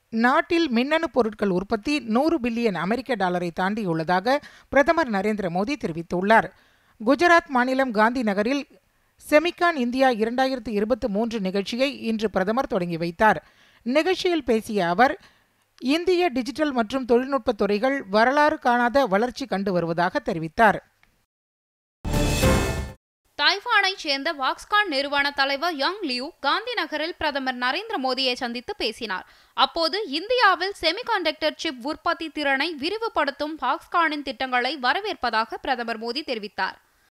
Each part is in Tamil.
நாட்டில் மின்னணு பொருட்கள் உற்பத்தி நூறு பில்லியன் அமெரிக்க டாலரை தாண்டியுள்ளதாக பிரதமர் நரேந்திர மோடி தெரிவித்துள்ளார் குஜராத் மாநிலம் காந்தி நகரில் செமிகான் இந்தியா இரண்டாயிரத்து இருபத்தி மூன்று நிகழ்ச்சியை இன்று பிரதமர் தொடங்கி வைத்தார் நிகழ்ச்சியில் பேசிய அவர் இந்திய டிஜிட்டல் மற்றும் தொழில்நுட்ப துறைகள் வரலாறு காணாத வளர்ச்சி கண்டு வருவதாக தெரிவித்தார் தைவானைச் சேர்ந்த வாக்ஸ்கான் நிறுவன தலைவர் யங் லியூ காந்தி நகரில் பிரதமர் நரேந்திர மோடியை சந்தித்து பேசினார் அப்போது இந்தியாவில் செமிகாண்டக்டர் சிப் உற்பத்தி திறனை விரிவுபடுத்தும் பாக்ஸ்கானின் திட்டங்களை வரவேற்பதாக பிரதமர் மோடி தெரிவித்தார்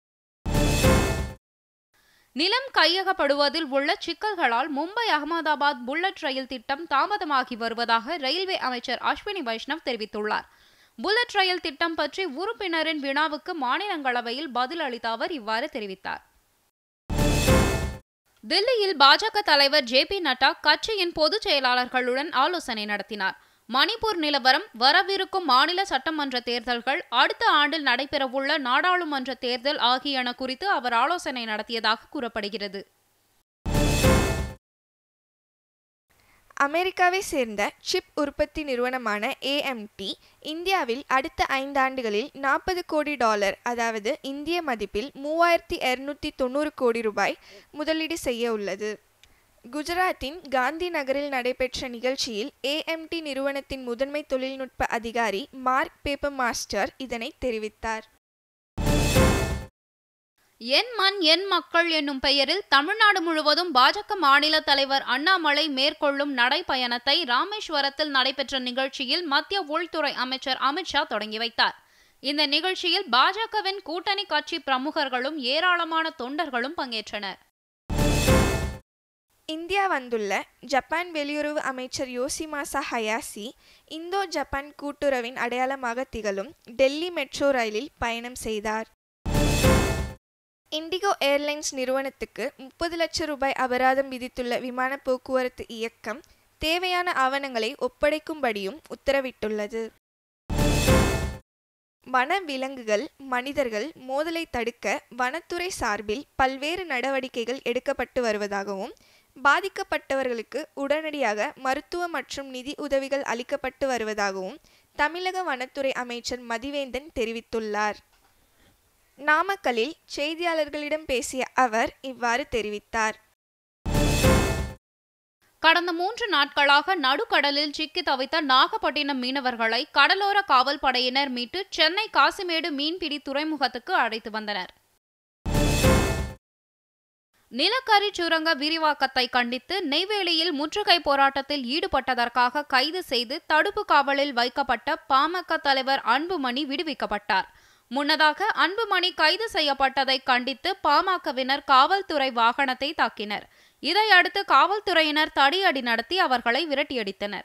நிலம் கையகப்படுவதில் உள்ள சிக்கல்களால் மும்பை அகமதாபாத் புல்லட் ரயில் திட்டம் தாமதமாகி வருவதாக ரயில்வே அமைச்சர் அஸ்வினி வைஷ்ணவ் தெரிவித்துள்ளார் புல்லட் ரயில் திட்டம் பற்றி உறுப்பினரின் வினாவுக்கு மாநிலங்களவையில் பதில் அளித்த அவர் இவ்வாறு தெரிவித்தார் தில்லியில் பாஜக தலைவர் ஜே பி நட்டா கட்சியின் பொதுச் செயலாளர்களுடன் ஆலோசனை நடத்தினார் மணிப்பூர் நிலவரம் வரவிருக்கும் மாநில சட்டமன்ற தேர்தல்கள் அடுத்த ஆண்டில் நடைபெறவுள்ள நாடாளுமன்ற தேர்தல் ஆகியன குறித்து அவர் ஆலோசனை நடத்தியதாக கூறப்படுகிறது அமெரிக்காவை சேர்ந்த சிப் உற்பத்தி நிறுவனமான ஏஎம்டி இந்தியாவில் அடுத்த ஐந்தாண்டுகளில் நாற்பது கோடி டாலர் அதாவது இந்திய மதிப்பில் மூவாயிரத்தி இருநூத்தி தொண்ணூறு கோடி ரூபாய் முதலீடு செய்ய உள்ளது குஜராத்தின் காந்தி நகரில் நடைபெற்ற நிகழ்ச்சியில் ஏஎம்டி நிறுவனத்தின் முதன்மை தொழில்நுட்ப அதிகாரி மார்க் பேப்பர் மாஸ்டர் இதனை தெரிவித்தார் என் மண் என் மக்கள் என்னும் பெயரில் தமிழ்நாடு முழுவதும் பாஜக மாநில தலைவர் அண்ணாமலை மேற்கொள்ளும் நடைப்பயணத்தை ராமேஸ்வரத்தில் நடைபெற்ற நிகழ்ச்சியில் மத்திய உள்துறை அமைச்சர் அமித்ஷா தொடங்கி வைத்தார் இந்த நிகழ்ச்சியில் பாஜகவின் கூட்டணி கட்சி பிரமுகர்களும் ஏராளமான தொண்டர்களும் பங்கேற்றனர் இந்தியா வந்துள்ள ஜப்பான் வெளியுறவு அமைச்சர் யோசிமாசா ஹயாசி இந்தோ ஜப்பான் கூட்டுறவின் அடையாளமாக திகழும் டெல்லி மெட்ரோ ரயிலில் பயணம் செய்தார் இண்டிகோ ஏர்லைன்ஸ் நிறுவனத்துக்கு முப்பது லட்சம் ரூபாய் அபராதம் விதித்துள்ள விமான போக்குவரத்து இயக்கம் தேவையான ஆவணங்களை ஒப்படைக்கும்படியும் உத்தரவிட்டுள்ளது வன விலங்குகள் மனிதர்கள் மோதலை தடுக்க வனத்துறை சார்பில் பல்வேறு நடவடிக்கைகள் எடுக்கப்பட்டு வருவதாகவும் பாதிக்கப்பட்டவர்களுக்கு உடனடியாக மருத்துவ மற்றும் நிதி உதவிகள் அளிக்கப்பட்டு வருவதாகவும் தமிழக வனத்துறை அமைச்சர் மதிவேந்தன் தெரிவித்துள்ளார் நாமக்கலில் செய்தியாளர்களிடம் பேசிய அவர் இவ்வாறு தெரிவித்தார் கடந்த மூன்று நாட்களாக நடுக்கடலில் சிக்கி தவித்த நாகப்பட்டினம் மீனவர்களை கடலோர காவல் படையினர் மீட்டு சென்னை காசிமேடு மீன்பிடி துறைமுகத்துக்கு அழைத்து வந்தனர் நிலக்கரி சுரங்க விரிவாக்கத்தை கண்டித்து நெய்வேலியில் முற்றுகை போராட்டத்தில் ஈடுபட்டதற்காக கைது செய்து தடுப்பு காவலில் வைக்கப்பட்ட பாமக தலைவர் அன்புமணி விடுவிக்கப்பட்டார் முன்னதாக அன்புமணி கைது செய்யப்பட்டதை கண்டித்து பாமகவினர் காவல்துறை வாகனத்தை தாக்கினர் இதையடுத்து காவல்துறையினர் தடியடி நடத்தி அவர்களை விரட்டியடித்தனர்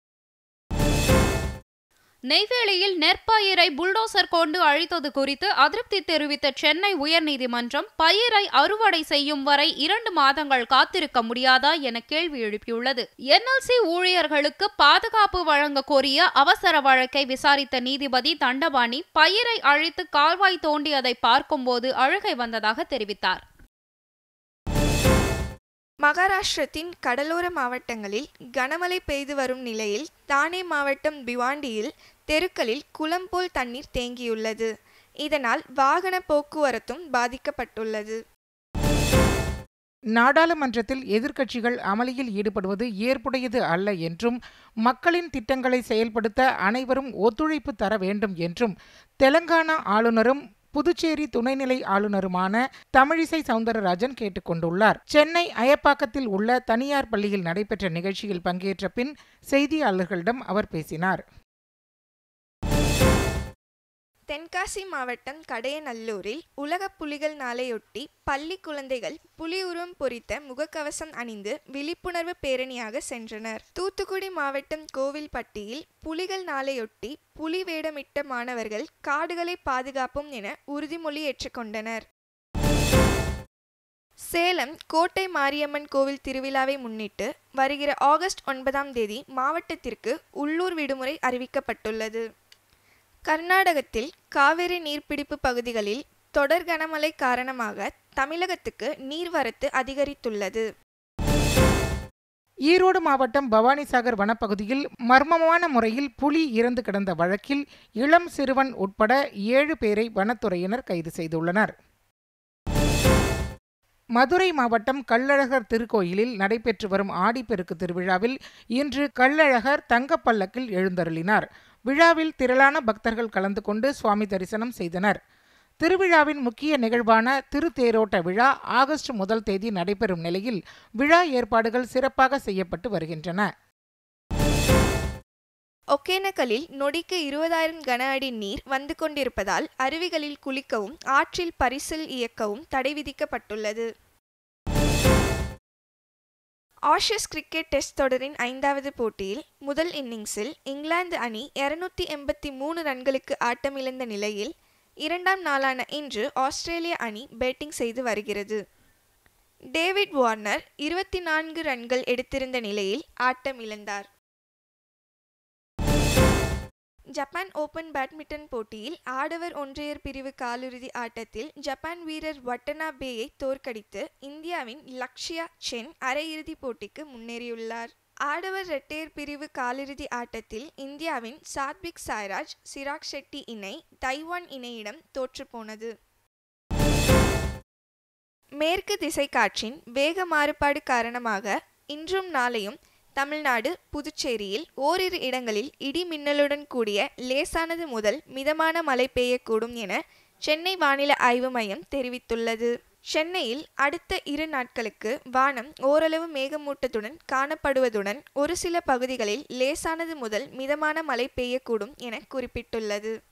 நெய்வேலியில் நெற்பயிரை புல்டோசர் கொண்டு அழித்தது குறித்து அதிருப்தி தெரிவித்த சென்னை உயர்நீதிமன்றம் பயிரை அறுவடை செய்யும் வரை இரண்டு மாதங்கள் காத்திருக்க முடியாதா என கேள்வி எழுப்பியுள்ளது என்எல்சி ஊழியர்களுக்கு பாதுகாப்பு வழங்க கோரிய அவசர வழக்கை விசாரித்த நீதிபதி தண்டபாணி பயிரை அழித்து கால்வாய் தோண்டியதை பார்க்கும்போது அழுகை வந்ததாக தெரிவித்தார் மகாராஷ்டிரத்தின் கடலோர மாவட்டங்களில் கனமழை பெய்து வரும் நிலையில் தானே மாவட்டம் பிவாண்டியில் தெருக்களில் குளம் போல் தண்ணீர் தேங்கியுள்ளது இதனால் வாகன போக்குவரத்தும் பாதிக்கப்பட்டுள்ளது நாடாளுமன்றத்தில் எதிர்க்கட்சிகள் அமளியில் ஈடுபடுவது ஏற்புடையது அல்ல என்றும் மக்களின் திட்டங்களை செயல்படுத்த அனைவரும் ஒத்துழைப்பு தர வேண்டும் என்றும் தெலங்கானா ஆளுநரும் புதுச்சேரி துணைநிலை ஆளுநருமான தமிழிசை சவுந்தரராஜன் கேட்டுக்கொண்டுள்ளார் சென்னை அயப்பாக்கத்தில் உள்ள தனியார் பள்ளியில் நடைபெற்ற நிகழ்ச்சியில் பங்கேற்ற பின் செய்தியாளர்களிடம் அவர் பேசினார் தென்காசி மாவட்டம் கடையநல்லூரில் உலக புலிகள் நாளையொட்டி பள்ளி குழந்தைகள் புலி உருவம் பொறித்த முகக்கவசம் அணிந்து விழிப்புணர்வு பேரணியாக சென்றனர் தூத்துக்குடி மாவட்டம் கோவில்பட்டியில் புலிகள் நாளையொட்டி புலி வேடமிட்ட மாணவர்கள் காடுகளை பாதுகாப்போம் என உறுதிமொழி ஏற்றுக்கொண்டனர் சேலம் கோட்டை மாரியம்மன் கோவில் திருவிழாவை முன்னிட்டு வருகிற ஆகஸ்ட் ஒன்பதாம் தேதி மாவட்டத்திற்கு உள்ளூர் விடுமுறை அறிவிக்கப்பட்டுள்ளது கர்நாடகத்தில் காவிரி நீர்பிடிப்பு பகுதிகளில் தொடர் கனமழை காரணமாக தமிழகத்துக்கு நீர்வரத்து அதிகரித்துள்ளது ஈரோடு மாவட்டம் பவானிசாகர் வனப்பகுதியில் மர்மமான முறையில் புலி இறந்து கிடந்த வழக்கில் இளம் சிறுவன் உட்பட ஏழு பேரை வனத்துறையினர் கைது செய்துள்ளனர் மதுரை மாவட்டம் கள்ளழகர் திருக்கோயிலில் நடைபெற்று வரும் ஆடிப்பெருக்கு திருவிழாவில் இன்று கள்ளழகர் தங்கப்பல்லக்கில் எழுந்தருளினார் விழாவில் திரளான பக்தர்கள் கலந்து கொண்டு சுவாமி தரிசனம் செய்தனர் திருவிழாவின் முக்கிய நிகழ்வான திருத்தேரோட்ட விழா ஆகஸ்ட் முதல் தேதி நடைபெறும் நிலையில் விழா ஏற்பாடுகள் சிறப்பாக செய்யப்பட்டு வருகின்றன ஒகேனக்கலில் நொடிக்கு இருபதாயிரம் கன அடி நீர் வந்து கொண்டிருப்பதால் அருவிகளில் குளிக்கவும் ஆற்றில் பரிசல் இயக்கவும் தடை விதிக்கப்பட்டுள்ளது ஆஷஸ் கிரிக்கெட் டெஸ்ட் தொடரின் ஐந்தாவது போட்டியில் முதல் இன்னிங்ஸில் இங்கிலாந்து அணி இருநூத்தி எண்பத்தி மூணு ரன்களுக்கு ஆட்டமிழந்த நிலையில் இரண்டாம் நாளான இன்று ஆஸ்திரேலிய அணி பேட்டிங் செய்து வருகிறது டேவிட் வார்னர் இருபத்தி நான்கு ரன்கள் எடுத்திருந்த நிலையில் ஆட்டம் இழந்தார் ஜப்பான் ஓபன் பேட்மிண்டன் போட்டியில் ஆடவர் ஒன்றையர் பிரிவு காலிறுதி ஆட்டத்தில் ஜப்பான் வீரர் வட்டனா பேயை தோற்கடித்து இந்தியாவின் லக்ஷயா சென் அரையிறுதிப் போட்டிக்கு முன்னேறியுள்ளார் ஆடவர் இரட்டையர் பிரிவு காலிறுதி ஆட்டத்தில் இந்தியாவின் சாத்விக் சாய்ராஜ் சிராக் ஷெட்டி இணை தைவான் இணையிடம் தோற்றுப்போனது மேற்கு திசை காற்றின் வேக மாறுபாடு காரணமாக இன்றும் நாளையும் தமிழ்நாடு புதுச்சேரியில் ஓரிரு இடங்களில் இடி மின்னலுடன் கூடிய லேசானது முதல் மிதமான மழை பெய்யக்கூடும் என சென்னை வானிலை ஆய்வு மையம் தெரிவித்துள்ளது சென்னையில் அடுத்த இரு நாட்களுக்கு வானம் ஓரளவு மேகமூட்டத்துடன் காணப்படுவதுடன் ஒரு சில பகுதிகளில் லேசானது முதல் மிதமான மழை பெய்யக்கூடும் என குறிப்பிட்டுள்ளது